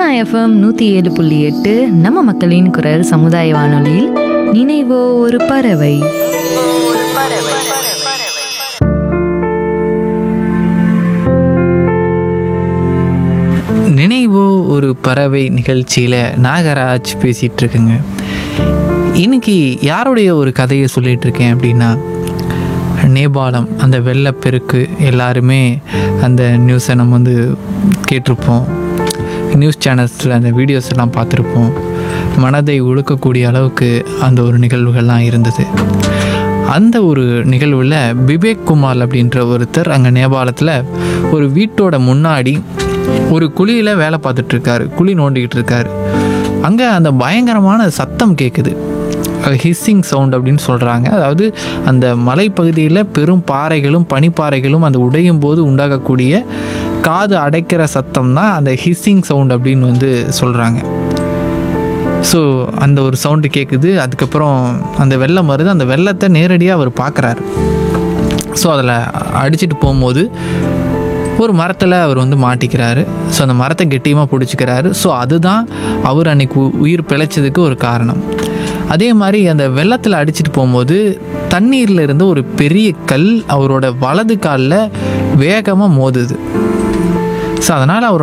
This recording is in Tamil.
எஃப்எம் நூற்றி ஏழு புள்ளி எட்டு நம்ம மக்களின் குரல் சமுதாய வானொலியில் நினைவோ ஒரு பறவை நினைவோ ஒரு பறவை நிகழ்ச்சியில் நாகராஜ் பேசிகிட்டு இருக்குங்க இன்னைக்கு யாருடைய ஒரு கதையை சொல்லிட்டு இருக்கேன் அப்படின்னா நேபாளம் அந்த வெள்ளப்பெருக்கு எல்லாருமே அந்த நியூஸை நம்ம வந்து கேட்டிருப்போம் நியூஸ் சேனல்ஸில் அந்த வீடியோஸ் எல்லாம் பார்த்துருப்போம் மனதை உழுக்கக்கூடிய அளவுக்கு அந்த ஒரு நிகழ்வுகள்லாம் இருந்தது அந்த ஒரு நிகழ்வில் பிபேக் குமார் அப்படின்ற ஒருத்தர் அங்கே நேபாளத்தில் ஒரு வீட்டோட முன்னாடி ஒரு குழியில் வேலை பார்த்துட்டு இருக்காரு குழி நோண்டிக்கிட்டு இருக்காரு அங்கே அந்த பயங்கரமான சத்தம் கேட்குது ஹிஸ்ஸிங் சவுண்ட் அப்படின்னு சொல்கிறாங்க அதாவது அந்த மலைப்பகுதியில் பெரும் பாறைகளும் பனிப்பாறைகளும் அந்த உடையும் போது உண்டாகக்கூடிய காது அடைக்கிற சத்தம் தான் அந்த ஹிஸ்ஸிங் சவுண்ட் அப்படின்னு வந்து சொல்கிறாங்க ஸோ அந்த ஒரு சவுண்டு கேட்குது அதுக்கப்புறம் அந்த வெள்ளம் வருது அந்த வெள்ளத்தை நேரடியாக அவர் பார்க்குறாரு ஸோ அதில் அடிச்சிட்டு போகும்போது ஒரு மரத்தில் அவர் வந்து மாட்டிக்கிறாரு ஸோ அந்த மரத்தை கெட்டியமாக பிடிச்சிக்கிறாரு ஸோ அதுதான் அவர் அன்னைக்கு உ- உயிர் பிழைச்சதுக்கு ஒரு காரணம் அதே மாதிரி அந்த வெள்ளத்தில் அடிச்சிட்டு போகும்போது தண்ணீரில் இருந்து ஒரு பெரிய கல் அவரோட வலது காலில் வேகமாக மோதுது ஸோ அதனால் அவர்